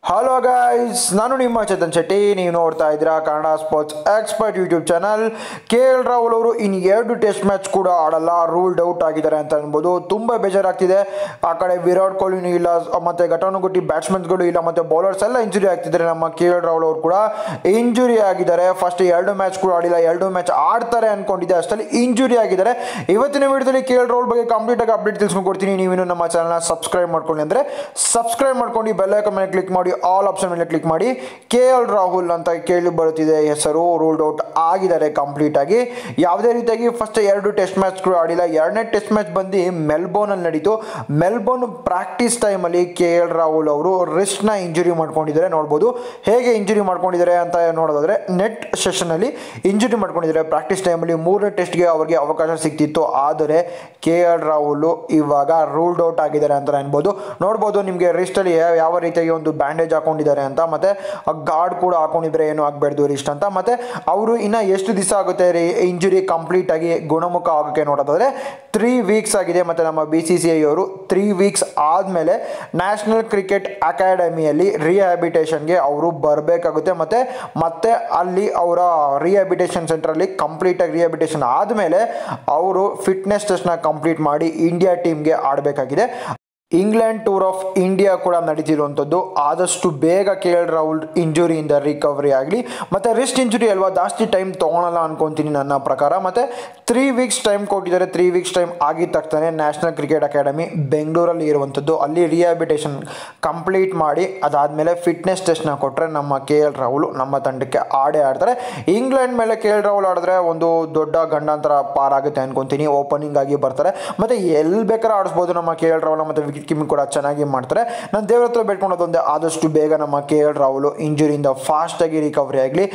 hello guys ನಾನು ನಿಮ್ಮ ಚೇತನ್ ಶೆಟ್ಟಿ ನೀವು ನೋಡ್ತಾ ಇದ್ದೀರಾ Kannada sports expert YouTube channel K L Rahul ಅವರು ಇನ್ನು ಎರಡು ಟೆಸ್ಟ್ ಮ್ಯಾಚ್ ಕೂಡ ಆಡಲ್ಲ ರೂಲ್ಡ್ ಔಟ್ ಆಗಿದ್ದಾರೆ ಅಂತ ಅನ್ಬೋದು ತುಂಬ ಬೇಜಾರಾಗ್ತಿದೆ ಆ ಕಡೆ ವಿರಾಟ್ ಕೊಹ್ಲಿನೂ ಇಲ್ಲ ಮತ್ತು ಘಟಾನುಘಟಿ ಬ್ಯಾಟ್ಸ್ಮನ್ಸ್ಗಳು ಇಲ್ಲ ಮತ್ತು ಬೌಲರ್ಸ್ ಎಲ್ಲ ಇಂಜುರಿ ಆಗ್ತಿದ್ದಾರೆ ನಮ್ಮ ಕೆ ಎಲ್ ರಾಹುಲ್ ಅವರು ಕೂಡ ಇಂಜುರಿ ಆಗಿದ್ದಾರೆ ಫಸ್ಟ್ ಎರಡು ಮ್ಯಾಚ್ ಕೂಡ ಆಡಿಲ್ಲ ಎರಡು ಮ್ಯಾಚ್ ಆಡ್ತಾರೆ ಅನ್ಕೊಂಡಿದ್ದೆ ಅಷ್ಟರಲ್ಲಿ ಇಂಜುರಿ ಆಗಿದ್ದಾರೆ ಇವತ್ತಿನ ವಿಡಿಯೋದಲ್ಲಿ ಕೆ ಎಲ್ ರಾಹುಲ್ ಬಗ್ಗೆ ಕಂಪ್ಲೀಟ್ ಆಗಿ ಅಪ್ಡೇಟ್ ತಿಳ್ಸ್ಕೊಂಡು ಕೊಡ್ತೀನಿ ನೀವಿನ್ನು ನಮ್ಮ ಚಾನಲ್ನ ಸಬ್ಸ್ಕ್ರೈಬ್ ಮಾಡ್ಕೊಳ್ಳಿ ಅಂದರೆ ಸಬ್ಸ್ಕ್ರೈಬ್ ಮಾಡ್ಕೊಂಡು ಬೆಲ್ ಐಕನ್ ಮೇಲೆ ಕ್ಲಿಕ್ ಮಾಡಿ ಆಲ್ ಆಪ್ಷನ್ ಮೇಲೆ ಕ್ಲಿಕ್ ಮಾಡಿ ಕೆ ಎಲ್ ರಾಹುಲ್ ಅಂತ ಕೇಳಿ ಬರುತ್ತಿದೆ ಹೆಸರು ರೂಲ್ಡ್ ಔಟ್ ಆಗಿದ್ದಾರೆ ಕಂಪ್ಲೀಟ್ ಆಗಿ ಯಾವುದೇ ರೀತಿಯಾಗಿ ಫಸ್ಟ್ ಎರಡು ಟೆಸ್ಟ್ ಮ್ಯಾಚ್ಗಳು ಆಡಿಲ್ಲ ಎರಡನೇ ಟೆಸ್ಟ್ ಮ್ಯಾಚ್ ಬಂದು ಮೆಲ್ಬೋರ್ನಲ್ಲಿ ನಡೀತು ಮೆಲ್ಬೋರ್ನ್ ಪ್ರಾಕ್ಟೀಸ್ ಟೈಮಲ್ಲಿ ಕೆ ಎಲ್ ರಾಹುಲ್ ಅವರು ರಿಸ್ಟ್ನ ಇಂಜುರಿ ಮಾಡ್ಕೊಂಡಿದ್ದಾರೆ ನೋಡ್ಬೋದು ಹೇಗೆ ಇಂಜುರಿ ಮಾಡ್ಕೊಂಡಿದ್ದಾರೆ ಅಂತ ನೋಡೋದಾದ್ರೆ ನೆಟ್ ಸೆಷನಲ್ಲಿ ಇಂಜುರಿ ಮಾಡ್ಕೊಂಡಿದ್ದಾರೆ ಪ್ರಾಕ್ಟೀಸ್ ಟೈಮಲ್ಲಿ ಮೂರನೇ ಟೆಸ್ಟ್ಗೆ ಅವರಿಗೆ ಅವಕಾಶ ಸಿಕ್ತಿತ್ತು ಆದರೆ ಕೆ ಎಲ್ ರಾಹುಲ್ ಇವಾಗ ರೂಲ್ಡ್ ಔಟ್ ಆಗಿದ್ದಾರೆ ಅಂತ ಅನ್ಬೋದು ನೋಡ್ಬೋದು ನಿಮಗೆ ರಿಸ್ಟಲ್ಲಿ ಯಾವ ರೀತಿಯಾಗಿ ಒಂದು ಬ್ಯಾಂಡೇಜ್ ಹಾಕೊಂಡಿದ್ದಾರೆ ಅಂತ ಮತ್ತೆ ಗಾರ್ಡ್ ಕೂಡ ಹಾಕೊಂಡಿದ್ರೆ ಏನು ಆಗಬಾರ್ದು ರಿಸ್ಟ್ ಅಂತ ಮತ್ತೆ ಅವರು ಇನ್ನ ಎಷ್ಟು ದಿವಸ ಆಗುತ್ತೆ ರೀ ಇಂಜುರಿ ಕಂಪ್ಲೀಟ್ ಆಗಿ ಗುಣಮುಖ ಆಗೋಕ್ಕೆ ನೋಡೋದಾದ್ರೆ ತ್ರೀ ವೀಕ್ಸ್ ಆಗಿದೆ ಮತ್ತೆ ನಮ್ಮ ಬಿ ಸಿ ಸಿ ಐ ಅವರು ತ್ರೀ ವೀಕ್ಸ್ ಆದಮೇಲೆ ನ್ಯಾಷನಲ್ ಕ್ರಿಕೆಟ್ ಅಕಾಡೆಮಿಯಲ್ಲಿ ರಿಹ್ಯಾಬಿಟೇಷನ್ಗೆ ಅವರು ಬರಬೇಕಾಗುತ್ತೆ ಮತ್ತೆ ಮತ್ತೆ ಅಲ್ಲಿ ಅವರ ರಿಹ್ಯಾಬಿಟೇಷನ್ ಸೆಂಟ್ರಲ್ಲಿ ಕಂಪ್ಲೀಟಾಗಿ ರಿಹ್ಯಾಬಿಟೇಷನ್ ಆದಮೇಲೆ ಅವರು ಫಿಟ್ನೆಸ್ ಟೆಸ್ಟ್ನ ಕಂಪ್ಲೀಟ್ ಮಾಡಿ ಇಂಡಿಯಾ ಟೀಮ್ಗೆ ಆಡಬೇಕಾಗಿದೆ ಇಂಗ್ಲೆಂಡ್ ಟೂರ್ ಆಫ್ ಇಂಡಿಯಾ ಕೂಡ ನಡೀತಿರುವಂಥದ್ದು ಆದಷ್ಟು ಬೇಗ ಕೆ ಎಲ್ ರಾಹುಲ್ ಇಂಜುರಿಯಿಂದ ರಿಕವರಿ ಆಗಲಿ ಮತ್ತು ರಿಸ್ಟ್ ಇಂಜುರಿ ಅಲ್ವಾ ಜಾಸ್ತಿ ಟೈಮ್ ತೊಗೊಳಲ್ಲ ಅನ್ಕೊತೀನಿ ನನ್ನ ಪ್ರಕಾರ ಮತ್ತು ತ್ರೀ ವೀಕ್ಸ್ ಟೈಮ್ ಕೊಟ್ಟಿದ್ದಾರೆ ತ್ರೀ ವೀಕ್ಸ್ ಟೈಮ್ ಆಗಿದ ತಕ್ಷಣ ನ್ಯಾಷನಲ್ ಕ್ರಿಕೆಟ್ ಅಕಾಡೆಮಿ ಬೆಂಗಳೂರಲ್ಲಿ ಇರುವಂಥದ್ದು ಅಲ್ಲಿ ರಿಹ್ಯಾಬಿಟೇಷನ್ ಕಂಪ್ಲೀಟ್ ಮಾಡಿ ಅದಾದಮೇಲೆ ಫಿಟ್ನೆಸ್ ಟೆಸ್ಟ್ನ ಕೊಟ್ಟರೆ ನಮ್ಮ ಕೆ ಎಲ್ ರಾಹುಲ್ ನಮ್ಮ ತಂಡಕ್ಕೆ ಆಡೇ ಆಡ್ತಾರೆ ಇಂಗ್ಲೆಂಡ್ ಮೇಲೆ ಕೆ ಎಲ್ ರಾಹುಲ್ ಆಡಿದ್ರೆ ಒಂದು ದೊಡ್ಡ ಗಂಡಾಂತರ ಪಾರಾಗುತ್ತೆ ಅನ್ಕೊತೀನಿ ಓಪನಿಂಗ್ ಆಗಿ ಬರ್ತಾರೆ ಮತ್ತು ಎಲ್ಲಿ ಬೇಕಾದ್ರೆ ಆಡಿಸ್ಬೋದು ನಮ್ಮ ಕೆ ಎಲ್ ರಾಹುಲ್ ಮತ್ತು ವಿಕೆಟ್ ಕೀಪಿಂಗ್ ಕೂಡ ಚೆನ್ನಾಗಿ ಮಾಡ್ತಾರೆ ನಾನು ದೇವ್ರ ಹತ್ರ ಬೇಡ್ಕೊಳೋದೊಂದೇ ಆದಷ್ಟು ಬೇಗ ನಮ್ಮ ಕೆ ಎಲ್ ರಾಹುಲ್ ಇಂಜುರಿಯಿಂದ ಫಾಸ್ಟಾಗಿ ರಿಕವರಿ ಆಗಲಿ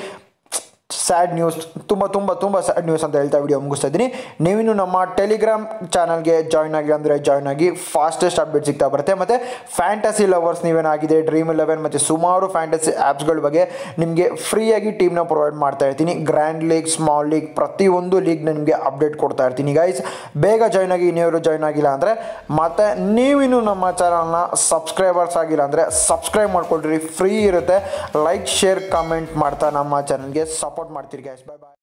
ಸ್ಯಾಡ್ ನ್ಯೂಸ್ ತುಂಬ ತುಂಬ ತುಂಬ ಸ್ಯಾಡ್ ನ್ಯೂಸ್ ಅಂತ ಹೇಳ್ತಾ ವಿಡಿಯೋ ಮುಗಿಸ್ತಾ ಇದ್ದೀನಿ ನೀವಿನ್ನು ನಮ್ಮ ಟೆಲಿಗ್ರಾಮ್ ಚಾನಲ್ಗೆ ಜಾಯ್ನ್ ಆಗಿ ಅಂದರೆ ಜಾಯ್ನ್ ಆಗಿ ಫಾಸ್ಟೆಸ್ಟ್ ಅಪ್ಡೇಟ್ ಸಿಗ್ತಾ ಬರುತ್ತೆ ಮತ್ತು ಫ್ಯಾಂಟಸಿ ಲವರ್ಸ್ ನೀವೇನಾಗಿದೆ ಡ್ರೀಮ್ ಇಲೆವೆನ್ ಮತ್ತು ಸುಮಾರು ಫ್ಯಾಂಟಸಿ ಆ್ಯಪ್ಸ್ಗಳ ಬಗ್ಗೆ ನಿಮಗೆ ಫ್ರೀಯಾಗಿ ಟೀಮ್ನ ಪ್ರೊವೈಡ್ ಮಾಡ್ತಾ ಇರ್ತೀನಿ ಗ್ರ್ಯಾಂಡ್ ಲೀಗ್ ಸ್ಮಾಲ್ ಲೀಗ್ ಪ್ರತಿಯೊಂದು ಲೀಗ್ ನಿಮಗೆ ಅಪ್ಡೇಟ್ ಕೊಡ್ತಾ ಇರ್ತೀನಿ ಗೈಸ್ ಬೇಗ ಜಾಯ್ನ್ ಆಗಿ ಇನ್ನೇವರು ಜಾಯ್ನ್ ಆಗಿಲ್ಲ ಅಂದರೆ ಮತ್ತು ನೀವಿನ್ನು ನಮ್ಮ ಚಾನಲ್ನ ಸಬ್ಸ್ಕ್ರೈಬರ್ಸ್ ಆಗಿಲ್ಲ ಅಂದರೆ ಸಬ್ಸ್ಕ್ರೈಬ್ ಮಾಡ್ಕೊಳ್ರಿ ಫ್ರೀ ಇರುತ್ತೆ ಲೈಕ್ ಶೇರ್ ಕಮೆಂಟ್ ಮಾಡ್ತಾ ನಮ್ಮ ಚಾನಲ್ಗೆ ಸಪೋರ್ಟ್ ಮಾಡ್ತೀರಿ ಗೈಸ್ ಬಾಯ್ ಬಾಯ್